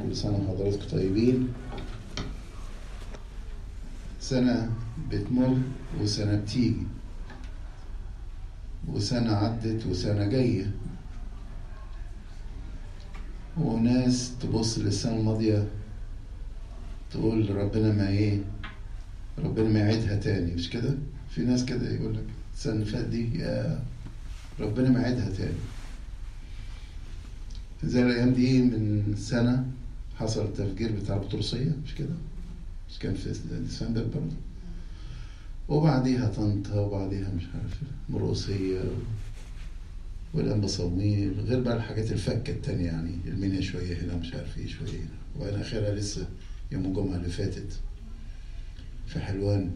كل سنة وحضراتكم طيبين سنة بتمر وسنة بتيجي وسنة عدت وسنة جاية وناس تبص للسنة الماضية تقول ربنا ما ايه ربنا ما يعيدها تاني مش كده في ناس كده يقول لك السنة اللي فاتت دي يا ربنا ما يعيدها تاني زي الأيام دي من سنة حصل التفجير بتاع البطرسية مش كده مش كان في ديسمبر برضه وبعديها طنطا وبعديها مش عارف مرقصية والأنبا صمويل غير بقى الحاجات الفكة التانية يعني المنيا شوية هنا مش عارف ايه شوية هنا وأنا آخرها لسه يوم الجمعة اللي فاتت في حلوان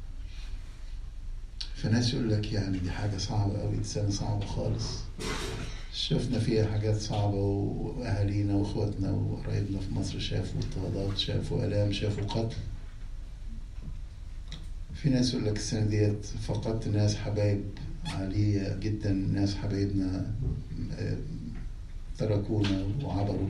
فناس يقول لك يعني دي حاجة صعبة أوي دي سنة صعبة خالص شفنا فيها حاجات صعبة وأهالينا وإخواتنا وقرايبنا في مصر شافوا اضطهادات شافوا آلام شافوا قتل في ناس يقول لك السنة ديت فقدت ناس حبايب عالية جدا ناس حبايبنا تركونا وعبروا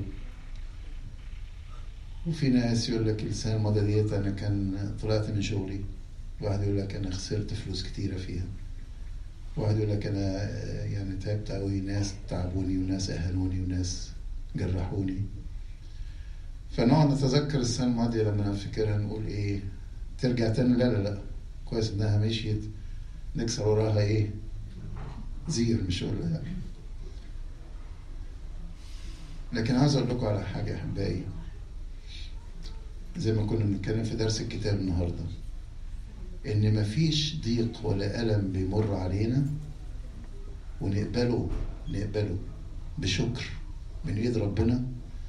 وفي ناس يقول لك السنة الماضية ديت أنا كان طلعت من شغلي واحد يقول لك أنا خسرت فلوس كتيرة فيها واحد يقول لك أنا يعني تعبت أوي ناس تعبوني وناس أهانوني وناس جرحوني فنقعد نتذكر السنة الماضية لما نفتكرها نقول إيه ترجع تاني لا لا لا كويس إنها مشيت نكسر وراها إيه زير مش هقول يعني لكن عايز أقول لكم على حاجة يا أحبائي زي ما كنا بنتكلم في درس الكتاب النهارده ان مفيش ضيق ولا الم بيمر علينا ونقبله نقبله بشكر من ايد ربنا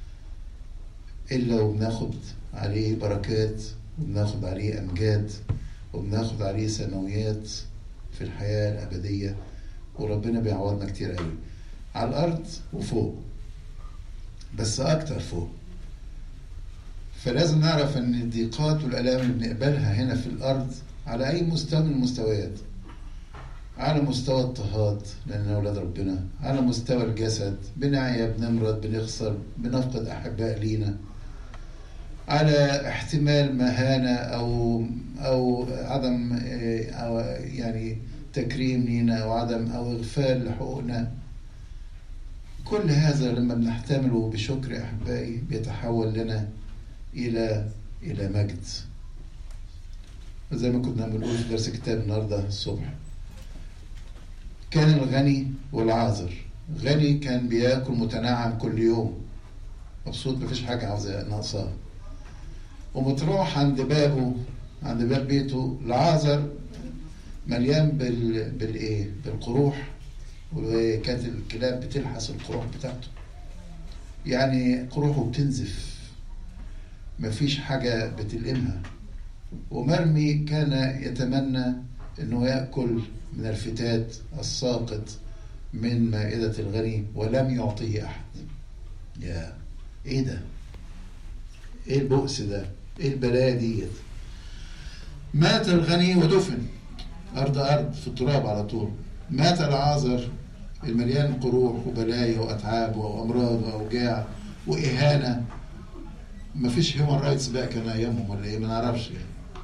الا وبناخد عليه بركات وبناخد عليه امجاد وبناخد عليه سماويات في الحياه الابديه وربنا بيعوضنا كتير قوي على الارض وفوق بس اكتر فوق فلازم نعرف ان الضيقات والالام اللي بنقبلها هنا في الارض على اي مستوى من المستويات على مستوى اضطهاد لاننا اولاد ربنا على مستوى الجسد بنعيا بنمرض بنخسر بنفقد احباء لينا على احتمال مهانه او او عدم أو يعني تكريم لينا او عدم او اغفال لحقوقنا كل هذا لما بنحتمله بشكر احبائي بيتحول لنا الى الى مجد زي ما كنا بنقول في درس الكتاب النهارده الصبح كان الغني والعازر غني كان بياكل متنعم كل يوم مبسوط مفيش حاجة عاوزة ناقصاه وبتروح عند بابه عند باب بيته العازر مليان بال بالايه بالقروح وكانت الكلاب بتلحس القروح بتاعته يعني قروحه بتنزف مفيش حاجة بتلئمها ومرمي كان يتمنى انه ياكل من الفتات الساقط من مائدة الغني ولم يعطيه احد يا ايه ده ايه البؤس ده ايه البلايا ديت مات الغني ودفن ارض ارض في التراب على طول مات العازر المليان قروح وبلايا واتعاب وامراض واوجاع واهانه مفيش هيومن رايتس بقى كان ايامهم ولا ايه ما نعرفش يعني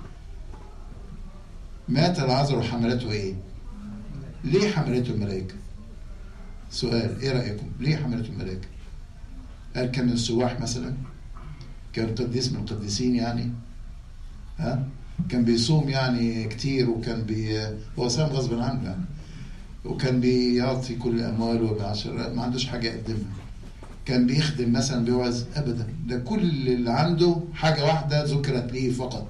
مات العذر وحملته ايه؟ ليه حملته الملائكة؟ سؤال ايه رأيكم؟ ليه حملته الملائكة؟ هل كان من السواح مثلا؟ كان قديس من القديسين يعني؟ ها؟ كان بيصوم يعني كتير وكان بي هو صام غصب عنه يعني وكان بيعطي كل امواله وبعشر ما عندوش حاجه يقدمها كان بيخدم مثلا بيوعظ ابدا ده كل اللي عنده حاجه واحده ذكرت ليه فقط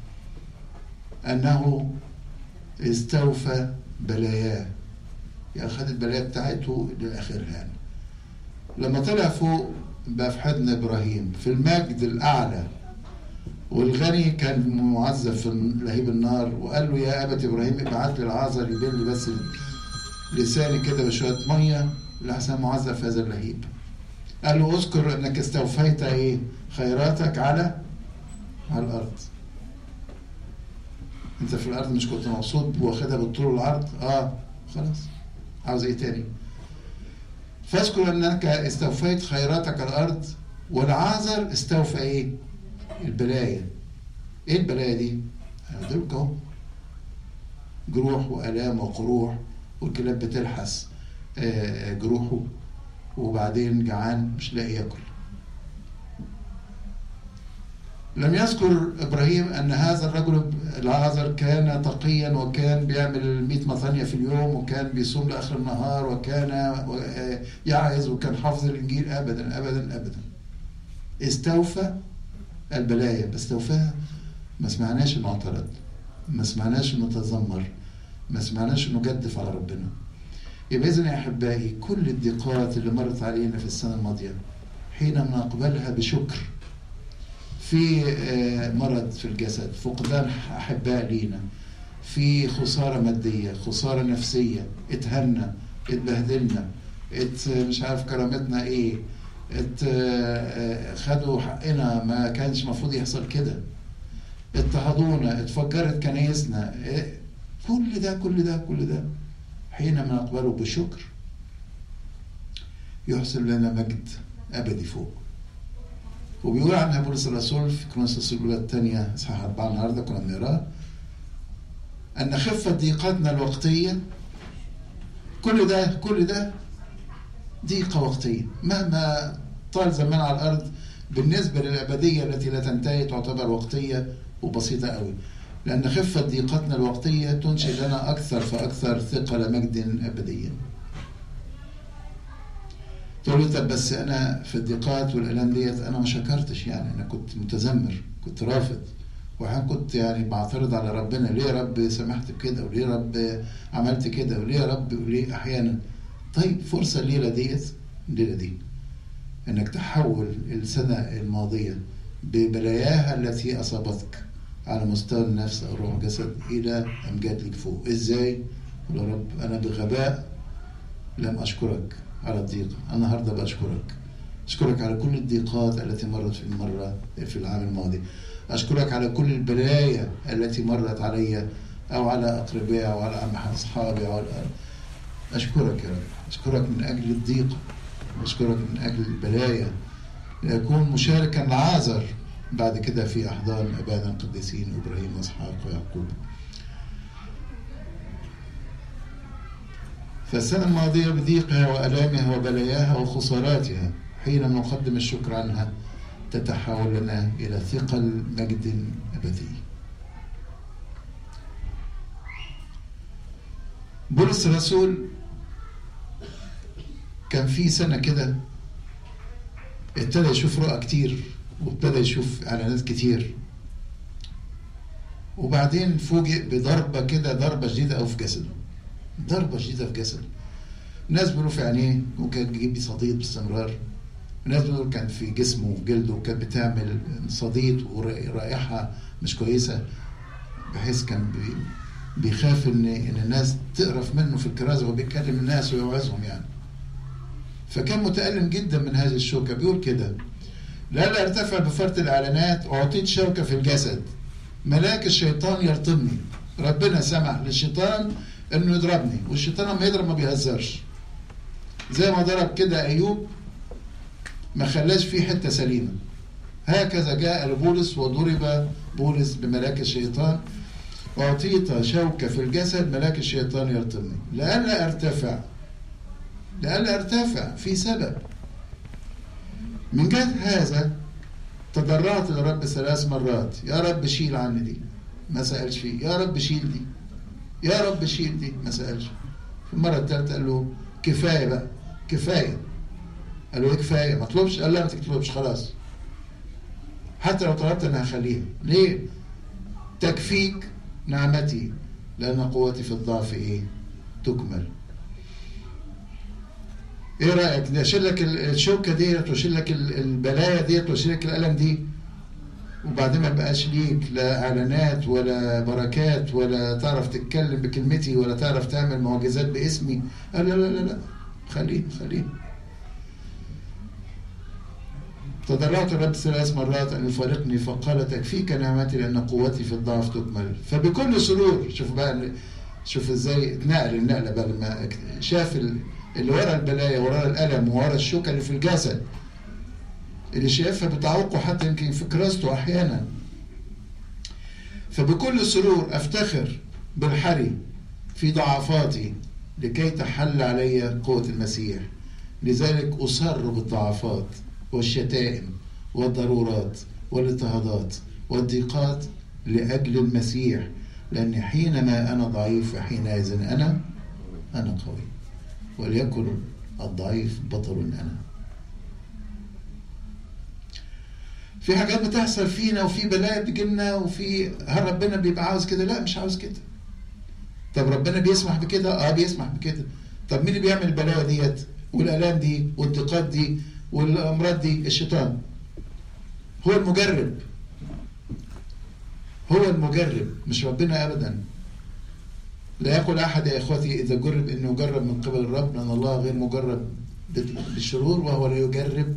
انه استوفى بلاياه يعني خد البلايا بتاعته لاخرها يعني لما طلع فوق بقى في حضن ابراهيم في المجد الاعلى والغني كان معذب في لهيب النار وقال له يا ابت ابراهيم ابعت لي العازر يبل بس لساني كده بشويه ميه لحسن معذب في هذا اللهيب قال له اذكر انك استوفيت ايه خيراتك على على الارض انت في الارض مش كنت مبسوط واخدها بالطول والعرض اه خلاص عاوز ايه تاني فاذكر انك استوفيت خيراتك على الارض والعازر استوفى ايه البلايا ايه البلايا دي دول اهو جروح والام وقروح والكلاب بتلحس آه، جروحه وبعدين جعان مش لاقي ياكل لم يذكر ابراهيم ان هذا الرجل العازر كان تقيا وكان بيعمل 100 مطانيه في اليوم وكان بيصوم لاخر النهار وكان آه، يعظ وكان حافظ الانجيل ابدا ابدا ابدا استوفى البلايا بس استوفاها ما سمعناش انه اعترض ما سمعناش انه تذمر ما سمعناش انه جدف على ربنا يبقى اذا يا احبائي كل الضيقات اللي مرت علينا في السنه الماضيه حينما نقبلها بشكر في آه، مرض في الجسد فقدان احباء لينا في خساره ماديه خساره نفسيه اتهنا اتبهدلنا ات مش عارف كرامتنا ايه ات آه، خدوا حقنا ما كانش المفروض يحصل كده اضطهدونا اتفجرت كنايسنا إيه؟ كل ده كل ده كل ده حينما نقبله بشكر يحصل لنا مجد ابدي فوق وبيقول عنها بولس الرسول في كرونسوس الاولى الثانيه اصحاح اربعه النهارده كنا بنقراه ان خفه ضيقاتنا الوقتيه كل ده كل ده ضيقه وقتيه مهما طال زمان على الارض بالنسبه للابديه التي لا تنتهي تعتبر وقتيه وبسيطه قوي لان خفه ضيقتنا الوقتيه تنشئ لنا اكثر فاكثر ثقل مجد ابديا تقول لي طب بس انا في الضيقات والالام ديت انا ما شكرتش يعني انا كنت متذمر كنت رافض واحيانا كنت يعني بعترض على ربنا ليه يا رب سمحت بكده وليه يا رب عملت كده وليه يا رب وليه احيانا طيب فرصه الليله ديت الليله دي انك تحول السنه الماضيه ببلاياها التي اصابتك على مستوى النفس او روح جسد الى امجاد لك فوق ازاي يا رب انا بغباء لم اشكرك على الضيقه النهارده بشكرك اشكرك على كل الضيقات التي مرت في المره في العام الماضي اشكرك على كل البلايا التي مرت علي او على اقربائي او على اصحابي او على اشكرك يا رب اشكرك من اجل الضيقه اشكرك من اجل البلايا لأكون مشاركا لعازر بعد كده في أحضان أبانا القديسين إبراهيم وإسحاق ويعقوب فالسنة الماضية بضيقها وألامها وبلاياها وخساراتها حين نقدم الشكر عنها تتحول لنا إلى ثقل مجد أبدي بولس الرسول كان في سنة كده ابتدى يشوف رؤى كتير وابتدى يشوف اعلانات كتير وبعدين فوجئ بضربة كده ضربة شديدة أو في جسده ضربة شديدة في جسده ناس بيقولوا في عينيه وكان بيجيب صديد باستمرار ناس بيقولوا كان في جسمه وفي جلده وكانت بتعمل صديد ورائحة مش كويسة بحيث كان بي بيخاف ان ان الناس تقرف منه في الكرازه وهو بيتكلم الناس ويوعظهم يعني فكان متألم جدا من هذه الشوكة بيقول كده لا ارتفع بفرط الإعلانات أعطيت شوكة في الجسد ملاك الشيطان يرطمني ربنا سمح للشيطان انه يضربني والشيطان لما يضرب ما بيهزرش زي ما ضرب كده ايوب ما خلاش فيه حته سليمه هكذا جاء لبولس وضرب بولس بملاك الشيطان أعطيت شوكة في الجسد ملاك الشيطان يرطمني لئلا أرتفع لئلا ارتفع في سبب من جهة هذا تضرعت للرب ثلاث مرات يا رب شيل عني دي ما سألش فيه يا رب شيل دي يا رب شيل دي ما سألش في المرة الثالثة قال له كفاية بقى كفاية قال له ايه كفاية ما تطلبش قال لا ما تطلبش خلاص حتى لو طلبت انا هخليها ليه تكفيك نعمتي لأن قوتي في الضعف ايه تكمل ايه رايك اشيل لك الشوكه ديت واشيل لك البلايا ديت واشيل لك الالم دي وبعدين ما بقاش ليك لا اعلانات ولا بركات ولا تعرف تتكلم بكلمتي ولا تعرف تعمل معجزات باسمي قال لا لا لا لا خليه خليه تضرعت الرب ثلاث مرات ان يفارقني فقال تكفيك نعمتي لان قوتي في الضعف تكمل فبكل سرور شوف بقى شوف ازاي اتنقل النقله بقى لما شاف اللي ورا البلايا ورا الألم ورا الشوكة اللي في الجسد اللي شايفها بتعوقه حتى يمكن في كراسته احيانا فبكل سرور افتخر بالحري في ضعفاتي لكي تحل علي قوة المسيح لذلك أصر بالضعفات والشتائم والضرورات والاضطهادات والضيقات لأجل المسيح لأن حينما أنا ضعيف فحينئذ أنا أنا قوي وليكن الضعيف بطل أنا في حاجات بتحصل فينا وفي بلايا بتجيلنا وفي هل ربنا بيبقى عاوز كده؟ لا مش عاوز كده. طب ربنا بيسمح بكده؟ اه بيسمح بكده. طب مين اللي بيعمل البلايا ديت؟ والالام دي والضيقات دي والامراض دي؟ الشيطان. هو المجرب. هو المجرب مش ربنا ابدا. لا يقول احد يا اخوتي اذا جرب انه يجرب من قبل الرب لان الله غير مجرب بالشرور وهو لا يجرب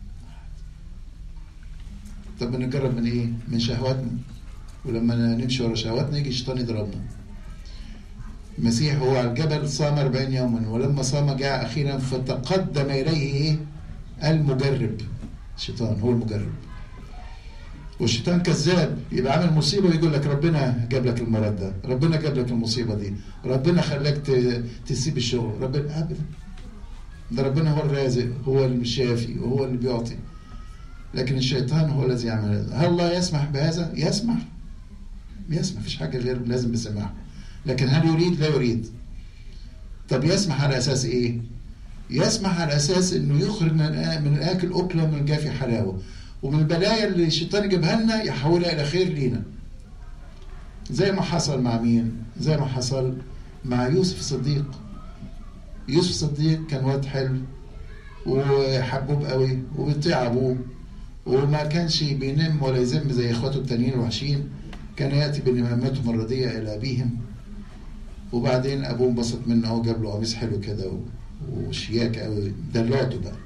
طب نجرب من ايه؟ من شهواتنا ولما نمشي ورا شهواتنا يجي الشيطان يضربنا. المسيح هو على الجبل صام 40 يوما ولما صام جاء اخيرا فتقدم اليه ايه؟ المجرب. الشيطان هو المجرب. والشيطان كذاب يبقى عامل مصيبه ويقول لك ربنا جاب لك المرض ده، ربنا جاب لك المصيبه دي، ربنا خلاك تسيب الشغل، ربنا ابدا. ده ربنا هو الرازق، هو الشافي وهو اللي بيعطي. لكن الشيطان هو الذي يعمل هذا هل الله يسمح بهذا يسمح يسمح مفيش حاجة غير لازم بسماحه لكن هل يريد لا يريد طب يسمح على أساس إيه يسمح على أساس إنه يخرج من من الآكل أكلة من الجافي حلاوة ومن البلايا اللي الشيطان يجيبها لنا يحولها إلى خير لينا زي ما حصل مع مين زي ما حصل مع يوسف الصديق يوسف الصديق كان واد حلو وحبوب قوي وبيطيع ابوه وما كانش بينم ولا يذم زي اخواته التانيين الوحشين كان ياتي بنمامتهم الرديه الى ابيهم وبعدين ابوه انبسط منه اهو جاب له قميص حلو كده وشياكه قوي دلعته بقى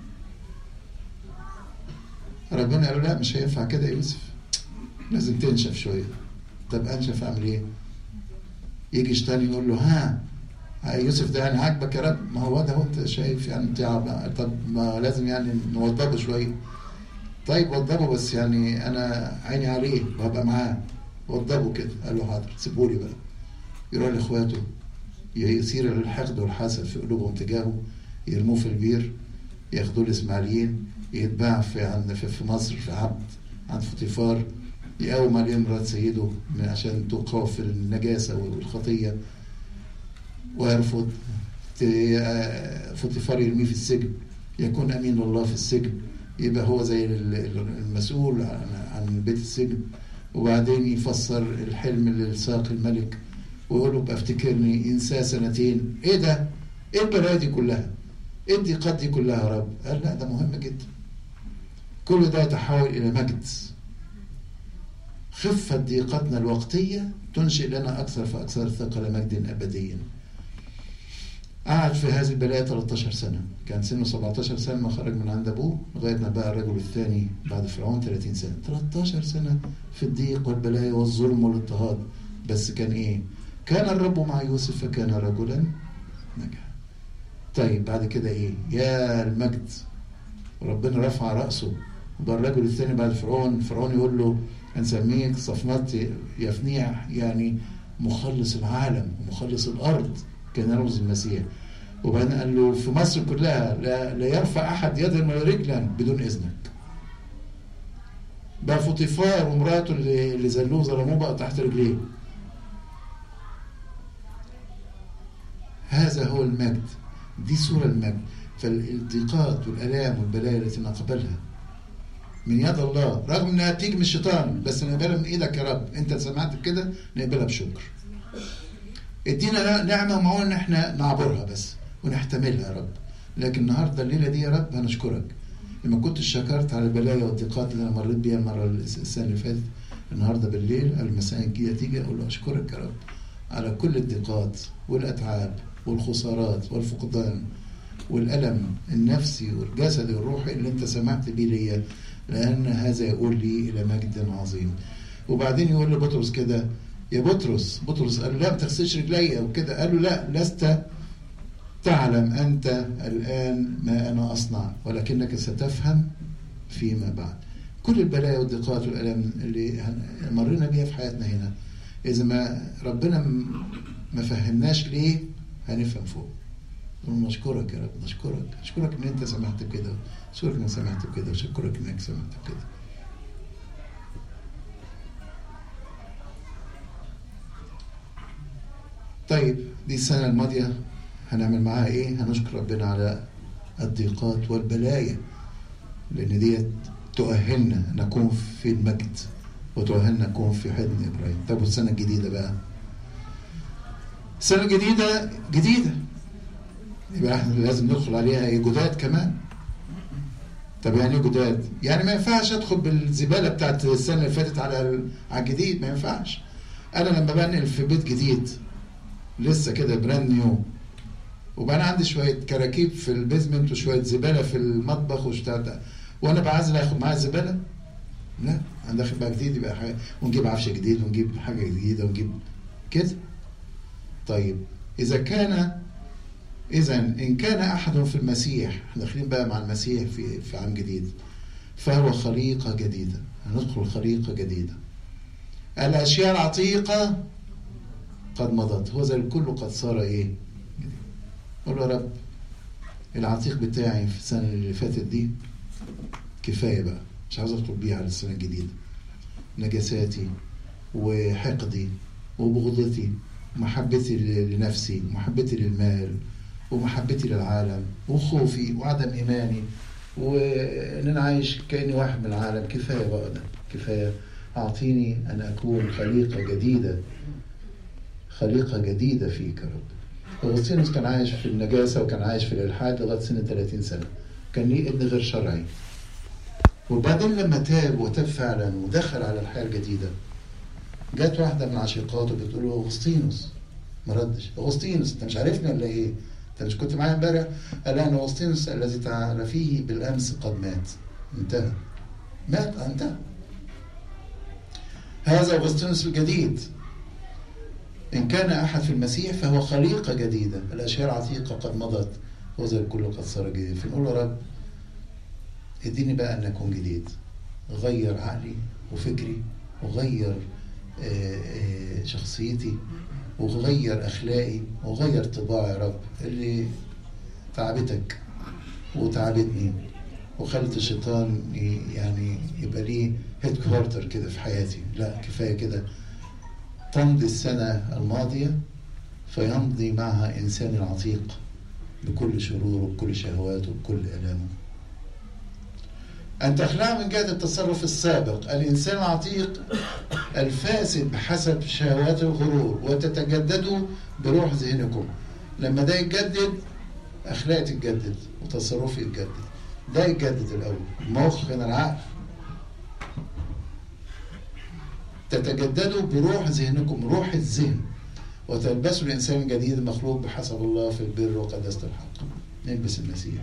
ربنا قال له لا مش هينفع كده يا يوسف لازم تنشف شويه طب انشف اعمل ايه؟ يجي شيطان يقول له ها يوسف ده يعني عاجبك يا رب ما هو ده انت شايف يعني بتاع طب ما لازم يعني نوضبه شويه طيب وضبه بس يعني انا عيني عليه وهبقى معاه وضبه كده قال له حاضر سيبوا لي بقى يروح لاخواته يصير الحقد والحسد في قلوبهم تجاهه يرموه في البير ياخدوه الاسماعيليين يتباع في عند في مصر في عبد عند فطيفار يقوم عليه مرات سيده عشان توقعه في النجاسه والخطيه ويرفض فطيفار يرميه في السجن يكون امين الله في السجن يبقى هو زي المسؤول عن بيت السجن وبعدين يفسر الحلم للساق الملك ويقول له بقى افتكرني انساه سنتين ايه ده؟ ايه البلايا دي كلها؟ ايه الضيقات دي كلها يا رب؟ قال لا ده مهم جدا كل ده يتحول الى مجد خفة ضيقتنا الوقتية تنشئ لنا أكثر فأكثر ثقل مجد أبديا قعد في هذه البلايا 13 سنة كان سنه 17 سنة ما خرج من عند أبوه لغاية ما بقى الرجل الثاني بعد فرعون 30 سنة 13 سنة في الضيق والبلايا والظلم والاضطهاد بس كان إيه كان الرب مع يوسف فكان رجلا نجح طيب بعد كده إيه يا المجد ربنا رفع رأسه وبقى الرجل الثاني بعد فرعون فرعون يقول له هنسميك صفنات يفنيع يعني مخلص العالم ومخلص الأرض كان رمز المسيح وبعدين قال له في مصر كلها لا, لا يرفع احد يدا ولا رجلا بدون اذنك بقى فطيفار ومراته اللي, اللي زلوه ظلموه بقى تحت رجليه هذا هو المجد دي صورة المجد فالضيقات والآلام والبلايا التي نقبلها من يد الله رغم انها بتيجي من الشيطان بس نقبلها من ايدك يا رب انت سمعت بكده نقبلها بشكر ادينا نعمة ومعون ان احنا نعبرها بس ونحتملها يا رب لكن النهارده الليله دي يا رب هنشكرك لما كنتش شكرت على البلايا والضيقات اللي انا مريت بيها المره السنه اللي فاتت النهارده بالليل المساء الجايه تيجي اقول له اشكرك يا رب على كل الضيقات والاتعاب والخسارات والفقدان والالم النفسي والجسدي والروحي اللي انت سمحت بيه ليا لان هذا يقول لي الى مجد عظيم وبعدين يقول لبطرس كده يا بطرس بطرس قال له لا ما تغسلش رجلي وكده قال له لا لست تعلم أنت الآن ما أنا أصنع ولكنك ستفهم فيما بعد كل البلايا والضيقات والالام اللي هن- مرينا بيها في حياتنا هنا اذا ما ربنا م- ما فهمناش ليه هنفهم فوق نقول نشكرك يا رب نشكرك نشكرك ان انت سمحت بكده نشكرك انك سمحت بكده وشكرك انك سمحت بكده طيب دي السنة الماضية هنعمل معاها ايه؟ هنشكر ربنا على الضيقات والبلايا لأن ديت تؤهلنا نكون في المجد وتؤهلنا نكون في حضن إبراهيم طب والسنة الجديدة بقى السنة الجديدة جديدة يبقى احنا لازم ندخل عليها ايه جداد كمان طب يعني ايه جداد؟ يعني ما ينفعش ادخل بالزباله بتاعت السنه اللي فاتت على على الجديد ما ينفعش انا لما بنقل في بيت جديد لسه كده براند نيو وبقى انا عندي شويه كراكيب في البيزمنت وشويه زباله في المطبخ وشويه وانا بعزل اخد معايا الزباله لا انا داخل بقى جديد يبقى حاجة ونجيب عفش جديد ونجيب حاجه جديده ونجيب كده طيب اذا كان اذا ان كان احد في المسيح احنا داخلين بقى مع المسيح في في عام جديد فهو خليقه جديده هندخل خليقه جديده الاشياء العتيقه قد مضت هو زي الكل قد صار ايه قول له يا رب العتيق بتاعي في السنه اللي فاتت دي كفايه بقى مش عاوز ادخل بيه على السنه الجديده نجاساتي وحقدي وبغضتي محبتي لنفسي محبتي للمال ومحبتي للعالم وخوفي وعدم ايماني وان انا عايش كاني واحد من العالم كفايه بقى ده كفايه اعطيني ان اكون خليقه جديده خليقه جديده فيك يا رب اغسطينوس كان عايش في النجاسه وكان عايش في الالحاد لغايه سن 30 سنه كان ليه ابن غير شرعي وبعدين لما تاب وتاب فعلا ودخل على الحياه الجديده جت واحده من عشيقاته بتقول له اغسطينوس ما ردش اغسطينوس انت مش عارفني ولا ايه؟ انت مش كنت معايا امبارح؟ قال لها ان اغسطينوس الذي تعرفيه بالامس قد مات انتهى مات انتهى هذا اغسطينوس الجديد ان كان احد في المسيح فهو خليقه جديده الاشياء العتيقه قد مضت وذا الكل قد صار جديد فنقول له رب اديني بقى ان اكون جديد غير عقلي وفكري وغير شخصيتي وغير اخلاقي وغير طباعي يا رب اللي تعبتك وتعبتني وخلت الشيطان يعني يبقى ليه هيد كوارتر كده في حياتي لا كفايه كده تمضي السنه الماضيه فيمضي معها انسان العتيق بكل شروره بكل شهواته بكل الامه أن تخلع من جهة التصرف السابق الإنسان العتيق الفاسد بحسب شهوات الغرور وتتجددوا بروح ذهنكم لما ده يتجدد أخلاقي تتجدد وتصرفي يتجدد ده يتجدد الأول المخ من العقل تتجددوا بروح ذهنكم روح الذهن وتلبسوا الإنسان الجديد المخلوق بحسب الله في البر وقداسة الحق نلبس المسيح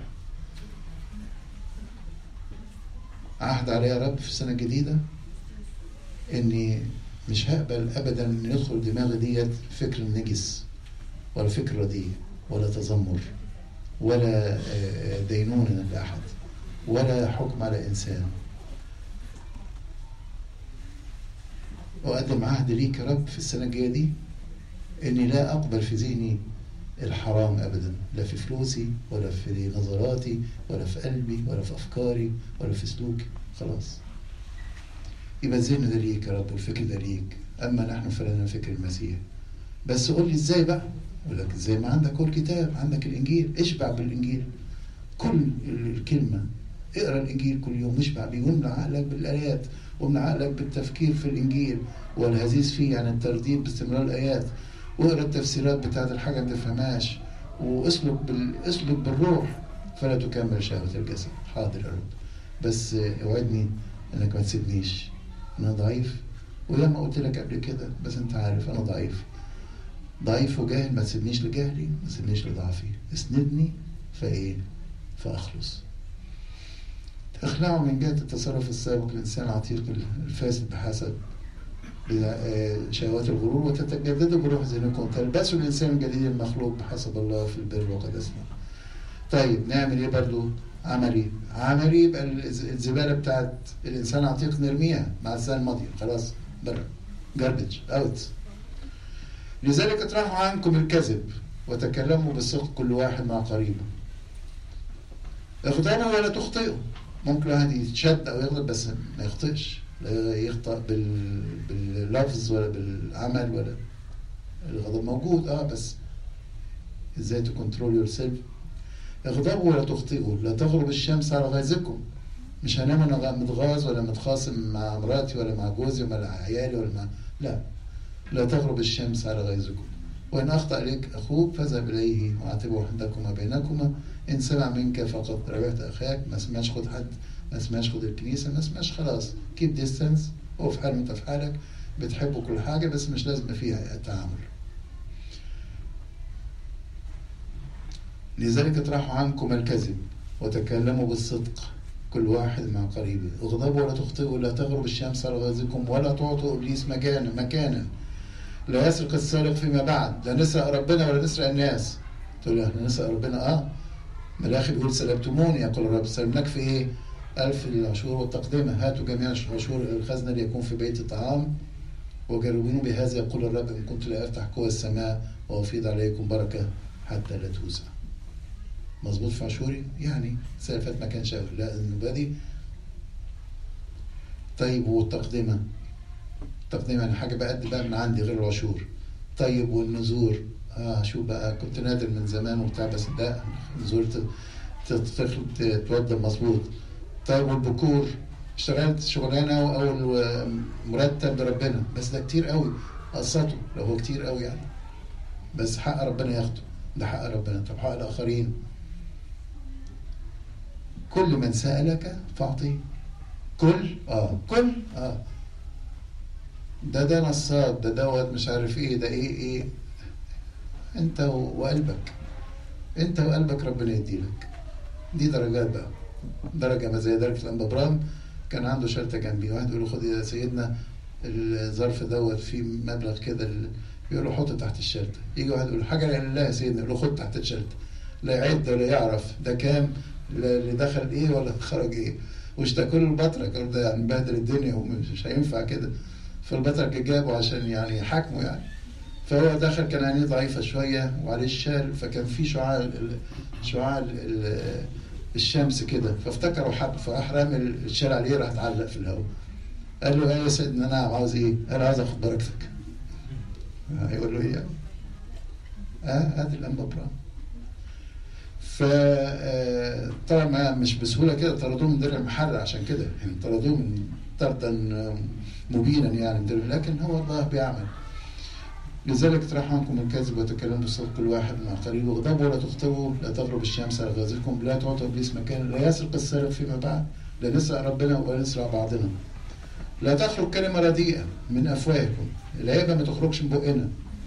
عهد عليا يا رب في السنة الجديدة إني مش هقبل أبدا إن يدخل دماغي ديت فكر نجس ولا فكر رديء ولا تذمر ولا دينونة لأحد ولا حكم على إنسان وأقدم عهد ليك يا رب في السنة الجاية دي إني لا أقبل في ذهني الحرام ابدا لا في فلوسي ولا في نظراتي ولا في قلبي ولا في افكاري ولا في سلوكي خلاص يبقى الذهن ده ليك يا رب والفكر ده ليك اما نحن فلنا فكر المسيح بس قول لي ازاي بقى اقول لك ازاي ما عندك كل كتاب عندك الانجيل اشبع بالانجيل كل الكلمه اقرا الانجيل كل يوم اشبع بيه واملى عقلك بالايات واملى عقلك بالتفكير في الانجيل والهزيز فيه يعني الترديد باستمرار الايات واقرا التفسيرات بتاعت الحاجه ما تفهمهاش واسلك بال... اسلك بالروح فلا تكمل شهوه الجسد حاضر يا رب بس اوعدني انك ما تسيبنيش انا ضعيف وياما قلت لك قبل كده بس انت عارف انا ضعيف ضعيف وجاهل ما تسيبنيش لجهلي ما تسيبنيش لضعفي اسندني فايه فاخلص اخلعوا من جهه التصرف السابق الانسان العتيق الفاسد بحسب شهوات الغرور وتتجددوا بروح ذهنكم تلبسوا الانسان الجديد المخلوق بحسب الله في البر وقدسنا. طيب نعمل ايه برضو عملي عملي يبقى الزباله بتاعت الانسان عتيق نرميها مع السنه الماضيه خلاص بره جاربج اوت لذلك اطرحوا عنكم الكذب وتكلموا بالصدق كل واحد مع قريبه اغتنوا ولا تخطئوا ممكن الواحد يتشد او يغلط بس ما يخطئش لا يخطأ بال... باللفظ ولا بالعمل ولا الغضب موجود اه بس ازاي تكنترول يور سيلف اغضبوا ولا تخطئوا لا تغرب الشمس على غيظكم مش هنام انا متغاظ ولا متخاصم مع مراتي ولا مع جوزي ولا مع عيالي ولا مع لا لا تغرب الشمس على غيظكم وإن أخطأ إليك أخوك فاذهب إليه واعتبوا عندكما بينكما إن سمع منك فقد ربحت أخاك ما سمعش خد حد ما سمعش خد الكنيسة ما سمعش خلاص كيب ديستانس هو في حال وأنت في حالك بتحبوا كل حاجة بس مش لازم فيها التعامل لذلك اطرحوا عنكم الكذب وتكلموا بالصدق كل واحد مع قريبه اغضبوا ولا تخطئوا لا تغرب الشمس على غيظكم ولا تعطوا ابليس مكانا مكانا لا يسرق السارق فيما بعد لا نسرق ربنا ولا نسرق الناس تقول له احنا نسرق ربنا اه ملاخي بيقول سلبتموني يقول الرب سلبناك في ايه؟ ألف العشور والتقدمة هاتوا جميع العشور الخزنة ليكون في بيت الطعام وجربوني بهذا يقول الرب إن كنت لا أفتح قوى السماء وأفيض عليكم بركة حتى لا توسع مظبوط في عاشوري يعني السنه اللي فاتت ما كانش قوي لا النبوه دي طيب والتقدمه التقدمه يعني حاجه بقد بقى من عندي غير العشور طيب والنذور اه شو بقى كنت نادر من زمان وبتاع بس ده نذور تتوضى مظبوط طيب والبكور اشتغلت شغلانه او مرتب لربنا بس ده كتير قوي قسطه لو هو كتير قوي يعني بس حق ربنا ياخده ده حق ربنا طب حق الاخرين كل من سألك فأعطيه كل اه كل اه ده ده نصاب ده دوت مش عارف ايه ده ايه ايه انت وقلبك انت وقلبك ربنا يديلك دي درجات بقى درجه ما زي درجه الانبابرام كان عنده شرطه جنبي واحد يقول له خد يا سيدنا الظرف دوت فيه مبلغ كده يقول له حطه تحت الشرطه يجي واحد يقول له حاجه لله يا سيدنا يقول له خد تحت الشرطه لا يعد ولا يعرف ده كام اللي دخل ايه ولا خرج ايه واشتكوا له البطرك قال ده يعني بهدل الدنيا ومش هينفع كده فالبطرك جابه عشان يعني يحاكمه يعني فهو دخل كان عينيه ضعيفه شويه وعليه الشال فكان في شعاع شعاع الشمس كده فافتكروا حب فراح رامي الشال عليه راح اتعلق في الهواء قال له ايه يا سيدنا نعم عاوز ايه؟ قال عاوز اخد بركتك هيقول له ايه يعني؟ اه ادي الانبا برام فطبعا مش بسهوله كده طردوه من درع المحل عشان كده يعني طردوه من طردا مبينا يعني من درع لكن هو الله بيعمل لذلك اطرحوا عنكم الكذب وتكلموا بالصدق كل واحد مع قريبه اغضبوا ولا تغضبوا لا تغرب الشمس على غازلكم لا تعطوا ابليس مكان لا يسرق السارق فيما بعد لا نسرق ربنا ولا نسرق بعضنا لا تخرج كلمه رديئه من افواهكم العيبه ما تخرجش من بقنا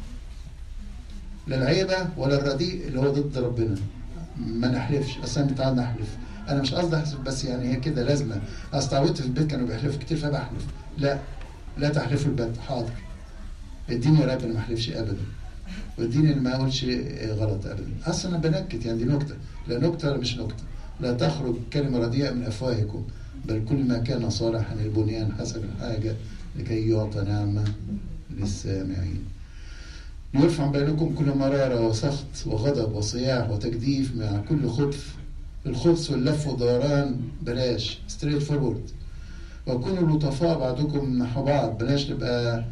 لا العيبه ولا الرديء اللي هو ضد ربنا ما نحلفش اصلا بتاع نحلف انا مش قصدي احلف بس يعني هي كده لازمه اصل اتعودت في البيت كانوا بيحلفوا كتير فبحلف لا لا تحلفوا البيت حاضر اديني يا رب انا ما احلفش ابدا واديني اللي ما اقولش غلط ابدا اصلا انا بنكت يعني دي نكته لا نكته ولا مش نكته لا تخرج كلمه رديئه من افواهكم بل كل ما كان صالحا البنيان حسب الحاجه لكي يعطى نعمه للسامعين يرفع بينكم كل مرارة وسخط وغضب وصياح وتجديف مع كل خبث الخبث واللف والدوران بلاش ستريت فورورد وكونوا لطفاء بعضكم نحو بعض بلاش نبقى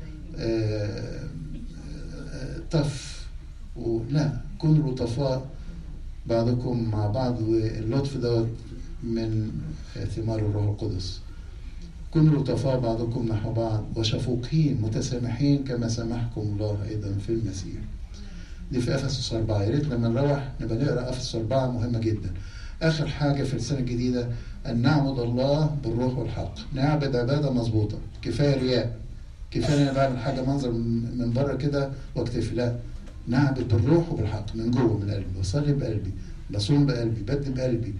طف ولا كونوا لطفاء بعضكم مع بعض واللطف دوت من ثمار الروح القدس كونوا لطفاء بعضكم نحو بعض وشفوقين متسامحين كما سامحكم الله ايضا في المسيح. دي في افسس اربعه يا ريت لما نروح نبقى نقرا افسس اربعه مهمه جدا. اخر حاجه في السنه الجديده ان نعبد الله بالروح والحق، نعبد عباده مظبوطه، كفايه رياء. كفايه انا بعمل حاجه منظر من بره كده واكتفي لا نعبد بالروح وبالحق من جوه من قلبي، بصلي بقلبي، بصوم بقلبي، بدي بقلبي،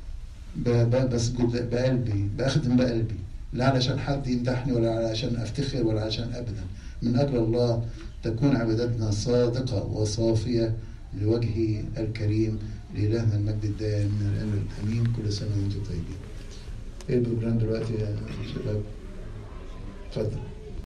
بسجد بقلبي، باخدم بقلبي، لا علشان حد يمدحني ولا علشان افتخر ولا علشان ابدا من اجل الله تكون عبادتنا صادقه وصافيه لوجهه الكريم لإلهنا المجد الدائم من الآن والأمين كل سنة وأنتم طيبين. إيه البروجرام دلوقتي يا شباب؟ اتفضل.